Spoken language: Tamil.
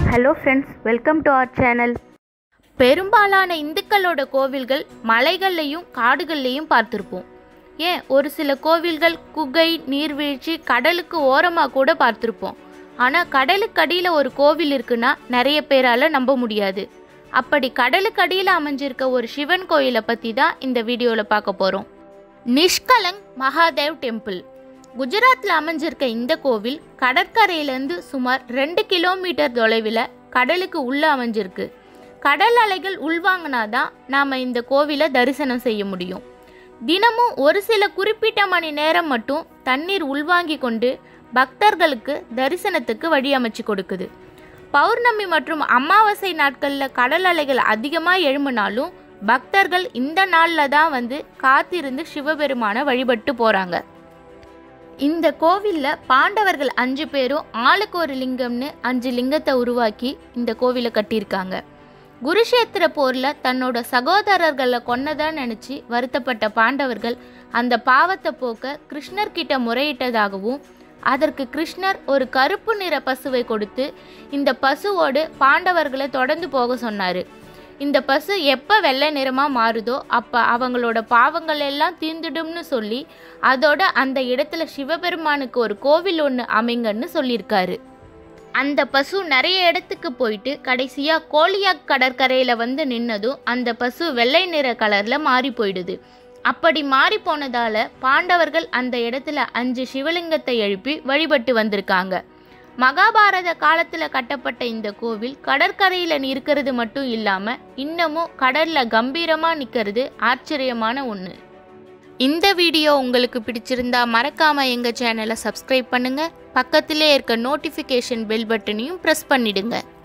hello friends welcome to our channel பெரும்பாலான இந்துக்களோட கோவில்கள் மலைகள்லையும் காடுகள்லையும் பார்த்துருப்போம் ஏன் ஒரு சில கோவில்கள் குகை நீர்வீழ்ச்சி கடலுக்கு ஓரமாக கூட பார்த்துருப்போம் ஆனால் கடலுக்கு அடியில் ஒரு கோவில் இருக்குன்னா நிறைய பேரால் நம்ப முடியாது அப்படி கடலுக்கு அடியில் அமைஞ்சிருக்க ஒரு சிவன் கோயிலை பற்றி தான் இந்த வீடியோவில் பார்க்க போகிறோம் நிஷ்கலங் மகாதேவ் டெம்பிள் குஜராத்தில் அமைஞ்சிருக்க இந்த கோவில் கடற்கரையிலேருந்து சுமார் ரெண்டு கிலோமீட்டர் தொலைவில் கடலுக்கு உள்ளே அமைஞ்சிருக்கு கடல் அலைகள் உள்வாங்கினாதான் நாம் இந்த கோவிலை தரிசனம் செய்ய முடியும் தினமும் ஒரு சில குறிப்பிட்ட மணி நேரம் மட்டும் தண்ணீர் உள்வாங்கி கொண்டு பக்தர்களுக்கு தரிசனத்துக்கு வழி அமைச்சு கொடுக்குது பௌர்ணமி மற்றும் அமாவாசை நாட்களில் கடல் அலைகள் அதிகமாக எழும்பினாலும் பக்தர்கள் இந்த நாளில் தான் வந்து காத்திருந்து சிவபெருமானை வழிபட்டு போகிறாங்க இந்த கோவிலில் பாண்டவர்கள் அஞ்சு பேரும் ஆளுக்கு ஒரு லிங்கம்னு அஞ்சு லிங்கத்தை உருவாக்கி இந்த கோவிலை கட்டியிருக்காங்க குருஷேத்திர போரில் தன்னோட சகோதரர்களை கொன்னதா நினச்சி வருத்தப்பட்ட பாண்டவர்கள் அந்த பாவத்தை போக்க கிருஷ்ணர்கிட்ட முறையிட்டதாகவும் அதற்கு கிருஷ்ணர் ஒரு கருப்பு நிற பசுவை கொடுத்து இந்த பசுவோடு பாண்டவர்களை தொடர்ந்து போக சொன்னார் இந்த பசு எப்போ வெள்ளை நிறமாக மாறுதோ அப்போ அவங்களோட பாவங்கள் எல்லாம் தீர்ந்துடும்னு சொல்லி அதோட அந்த இடத்துல சிவபெருமானுக்கு ஒரு கோவில் ஒன்று அமைங்கன்னு சொல்லியிருக்காரு அந்த பசு நிறைய இடத்துக்கு போயிட்டு கடைசியாக கோலியாக் கடற்கரையில் வந்து நின்னதும் அந்த பசு வெள்ளை நிற கலரில் மாறி போயிடுது அப்படி மாறி போனதால பாண்டவர்கள் அந்த இடத்துல அஞ்சு சிவலிங்கத்தை எழுப்பி வழிபட்டு வந்திருக்காங்க மகாபாரத காலத்தில் கட்டப்பட்ட இந்த கோவில் கடற்கரையில் இருக்கிறது மட்டும் இல்லாமல் இன்னமும் கடலில் கம்பீரமாக நிற்கிறது ஆச்சரியமான ஒன்று இந்த வீடியோ உங்களுக்கு பிடிச்சிருந்தா மறக்காம எங்கள் சேனலை சப்ஸ்கிரைப் பண்ணுங்க பக்கத்திலே இருக்க நோட்டிஃபிகேஷன் பெல் பட்டனையும் ப்ரெஸ் பண்ணிடுங்க